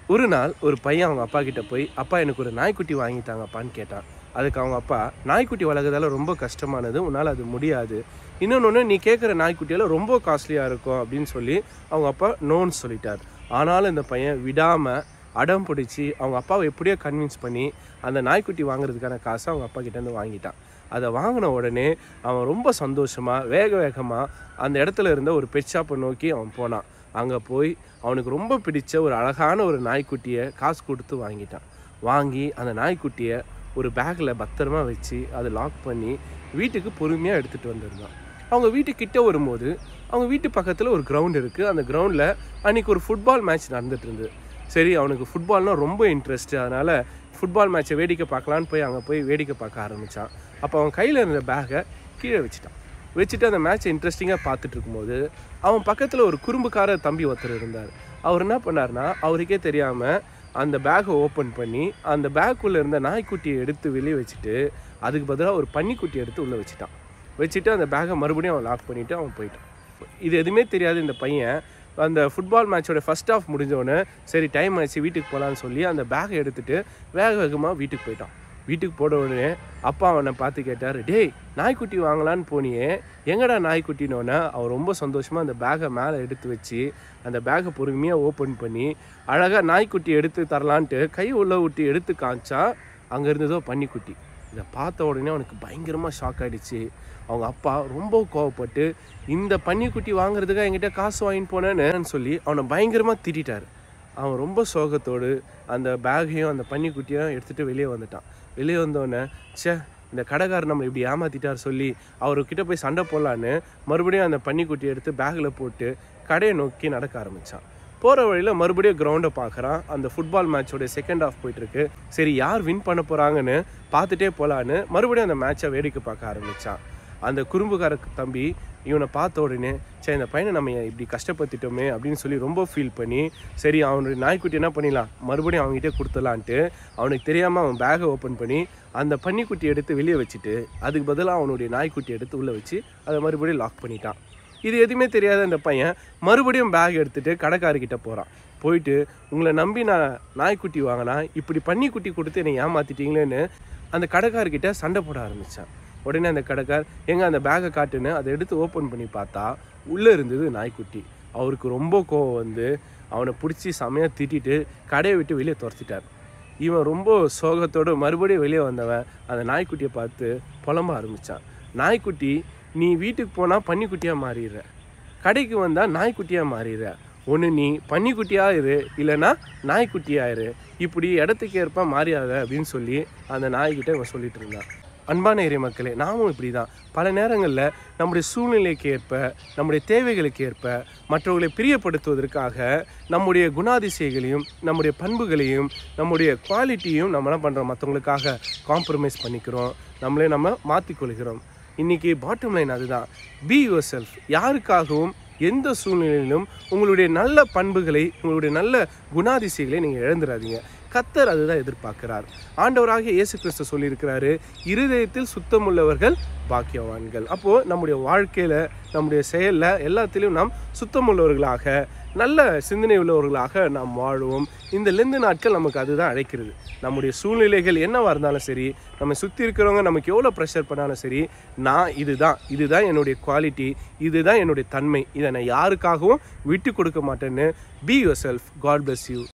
ஒரு நாள் ஒரு பையன் அவங்க அப்பா கிட்ட போய் அப்பா எனக்கு ஒரு நாய்க்குட்டி வாங்கித்தாங்கப்பான்னு கேட்டான் அதுக்கு அவங்க அப்பா நாய்க்குட்டி வளர்க்குறதால ரொம்ப கஷ்டமானது உன்னால் அது முடியாது இன்னொன்று நீ கேட்குற நாய்க்குட்டியால் ரொம்ப காஸ்ட்லியாக இருக்கும் அப்படின்னு சொல்லி அவங்க அப்பா நோன்னு சொல்லிட்டார் ஆனாலும் இந்த பையன் விடாமல் அடம் பிடிச்சி அவங்க அப்பாவை எப்படியோ கன்வின்ஸ் பண்ணி அந்த நாய்க்குட்டி வாங்குறதுக்கான காசை அவங்க அப்பா கிட்டேருந்து வாங்கிட்டான் அதை வாங்கின உடனே அவன் ரொம்ப சந்தோஷமாக வேக வேகமாக அந்த இடத்துல இருந்த ஒரு பெட் ஷாப்பை நோக்கி அவன் போனான் அங்கே போய் அவனுக்கு ரொம்ப பிடிச்ச ஒரு அழகான ஒரு நாய்க்குட்டியை காசு கொடுத்து வாங்கிட்டான் வாங்கி அந்த நாய்க்குட்டியை ஒரு பேக்கில் பத்திரமா வச்சு அதை லாக் பண்ணி வீட்டுக்கு பொறுமையாக எடுத்துகிட்டு வந்திருந்தான் அவங்க வீட்டுக்கிட்ட வரும்போது அவங்க வீட்டு பக்கத்தில் ஒரு கிரவுண்ட் இருக்குது அந்த கிரவுண்டில் அன்றைக்கி ஒரு ஃபுட்பால் மேட்ச் நடந்துட்டு இருந்தது சரி அவனுக்கு ஃபுட்பால்னால் ரொம்ப இன்ட்ரெஸ்ட்டு அதனால் ஃபுட்பால் மேட்ச்சை வேடிக்கை பார்க்கலான்னு போய் அங்கே போய் வேடிக்கை பார்க்க ஆரம்பித்தான் அப்போ அவன் கையில் இருந்த பேக்கை கீழே வச்சுட்டான் வச்சுட்டு அந்த மேட்ச்சை இன்ட்ரெஸ்டிங்காக பார்த்துட்டு இருக்கும்போது அவன் பக்கத்தில் ஒரு குறும்புக்கார தம்பி ஒருத்தர் இருந்தார் அவர் என்ன பண்ணார்னா அவருக்கே தெரியாமல் அந்த பேக்கை ஓப்பன் பண்ணி அந்த பேக்குள்ளே இருந்த நாய்க்குட்டியை எடுத்து வெளியே வச்சுட்டு அதுக்கு பதிலாக ஒரு பன்னிக்குட்டி எடுத்து உள்ளே வச்சுட்டான் வச்சுட்டு அந்த பேக்கை மறுபடியும் அவன் லாக் பண்ணிவிட்டு அவன் போயிட்டான் இது எதுவுமே தெரியாது இந்த பையன் அந்த ஃபுட்பால் மேட்சோட ஃபர்ஸ்ட் ஆஃப் முடிஞ்சோடனே சரி டைம் ஆச்சு வீட்டுக்கு போகலான்னு சொல்லி அந்த பேக்கை எடுத்துகிட்டு வேக வேகமாக வீட்டுக்கு போயிட்டான் வீட்டுக்கு போன உடனே அப்பா அவனை பார்த்து கேட்டார் டேய் நாய்க்குட்டி வாங்கலான்னு போனியே எங்கடா நாய்க்குட்டினோடனே அவன் ரொம்ப சந்தோஷமாக அந்த பேக்கை மேலே எடுத்து வச்சு அந்த பேக்கை பொறுமையாக ஓப்பன் பண்ணி அழகாக நாய்க்குட்டி எடுத்து தரலான்ட்டு கை உள்ள விட்டு எடுத்து காமிச்சா அங்கே இருந்ததோ பன்னிக்குட்டி இதை பார்த்த உடனே அவனுக்கு பயங்கரமாக ஷாக் ஆகிடுச்சு அவங்க அப்பா ரொம்ப கோவப்பட்டு இந்த பன்னிக்குட்டி வாங்குறதுக்காக என்கிட்ட காசு வாங்கிட்டு போனேன்னு சொல்லி அவனை பயங்கரமாக திட்டார் அவன் ரொம்ப சோகத்தோடு அந்த பேக்கையும் அந்த பன்னிக்குட்டியும் எடுத்துகிட்டு வெளியே வந்துட்டான் வெளியே வந்தோடனே ச்சே இந்த கடைக்காரர் நம்ம இப்படி ஏமாத்திட்டார் சொல்லி அவர்கிட்ட போய் சண்டை போடலான்னு மறுபடியும் அந்த பன்னிக்குட்டியை எடுத்து பேக்கில் போட்டு கடையை நோக்கி நடக்க ஆரம்பித்தான் போகிற வழியில் மறுபடியும் கிரவுண்டை பார்க்குறான் அந்த ஃபுட்பால் மேட்சோட செகண்ட் ஆஃப் போயிட்டுருக்கு சரி யார் வின் பண்ண போகிறாங்கன்னு பார்த்துட்டே போகலான்னு மறுபடியும் அந்த மேட்சை வேடிக்கை பார்க்க ஆரம்பித்தான் அந்த குறும்புக்கார தம்பி இவனை பார்த்த உடனே சரி இந்த பையனை நம்ம இப்படி கஷ்டப்படுத்திட்டோமே அப்படின்னு சொல்லி ரொம்ப ஃபீல் பண்ணி சரி அவனுடைய நாய்க்குட்டி என்ன பண்ணிடலாம் மறுபடியும் அவங்ககிட்ட கொடுத்துலான்ட்டு அவனுக்கு தெரியாமல் அவன் பேக்கை ஓப்பன் பண்ணி அந்த பன்னிக்குட்டி எடுத்து வெளியே வச்சுட்டு அதுக்கு பதிலாக அவனுடைய நாய்க்குட்டி எடுத்து உள்ளே வச்சு அதை மறுபடியும் லாக் பண்ணிட்டான் இது எதுவுமே தெரியாத அந்த பையன் மறுபடியும் பேக் எடுத்துகிட்டு கடைக்காரர்கிட்ட போகிறான் போயிட்டு உங்களை நம்பி நான் நாய்க்குட்டி வாங்கினா இப்படி பன்னிக்குட்டி கொடுத்து என்னை ஏமாத்திட்டீங்களேன்னு அந்த கடைக்காரர்கிட்ட சண்டை போட ஆரம்பித்தான் உடனே அந்த கடைக்கார் எங்க அந்த பேக்கை காட்டுன்னு அதை எடுத்து ஓப்பன் பண்ணி பார்த்தா உள்ளே இருந்தது நாய்க்குட்டி அவருக்கு ரொம்ப கோவம் வந்து அவனை பிடிச்சி செமையாக திட்டிட்டு கடையை விட்டு வெளியே துரத்திட்டார் இவன் ரொம்ப சோகத்தோடு மறுபடியும் வெளியே வந்தவன் அந்த நாய்க்குட்டியை பார்த்து புலம்ப ஆரம்பித்தான் நாய்க்குட்டி நீ வீட்டுக்கு போனால் பன்னிக்குட்டியாக மாறிடுற கடைக்கு வந்தால் நாய்க்குட்டியாக மாறிடுற ஒன்று நீ பன்னிக்குட்டியாக இரு இல்லைன்னா நாய்க்குட்டியாக இரு இப்படி இடத்துக்கு ஏற்ப மாறியாத அப்படின்னு சொல்லி அந்த நாய்கிட்ட இவன் சொல்லிட்டு இருந்தான் அன்பான ஏரிய மக்களே நாமும் இப்படி தான் பல நேரங்களில் நம்முடைய சூழ்நிலைக்கு ஏற்ப நம்முடைய தேவைகளுக்கு ஏற்ப மற்றவர்களை பிரியப்படுத்துவதற்காக நம்முடைய குணாதிசயங்களையும் நம்முடைய பண்புகளையும் நம்முடைய குவாலிட்டியும் நம்ம என்ன பண்ணுறோம் மற்றவங்களுக்காக காம்ப்ரமைஸ் பண்ணிக்கிறோம் நம்மளே நம்ம மாற்றிக்கொள்கிறோம் இன்றைக்கி பாட்டம் லைன் அதுதான் பி யுவர் செல்ஃப் யாருக்காகவும் எந்த சூழ்நிலையிலும் உங்களுடைய நல்ல பண்புகளை உங்களுடைய நல்ல குணாதிசயங்களை நீங்கள் இழந்துடாதீங்க கத்தர் அதுதான் எதிர்பார்க்கிறார் ஆண்டவராகிய இயேசு கிறிஸ்து சொல்லியிருக்கிறாரு இருதயத்தில் சுத்தமுள்ளவர்கள் பாக்கியவான்கள் அப்போது நம்முடைய வாழ்க்கையில் நம்முடைய செயலில் எல்லாத்திலையும் நாம் சுத்தமுள்ளவர்களாக நல்ல சிந்தனை உள்ளவர்களாக நாம் வாழுவோம் இந்த லெந்து நாட்கள் நமக்கு அதுதான் அழைக்கிறது நம்முடைய சூழ்நிலைகள் என்னவா இருந்தாலும் சரி நம்ம சுற்றி இருக்கிறவங்க நமக்கு எவ்வளோ ப்ரெஷர் பண்ணாலும் சரி நான் இதுதான் இதுதான் என்னுடைய குவாலிட்டி இதுதான் என்னுடைய தன்மை இதை நான் யாருக்காகவும் விட்டு கொடுக்க மாட்டேன்னு be yourself God bless you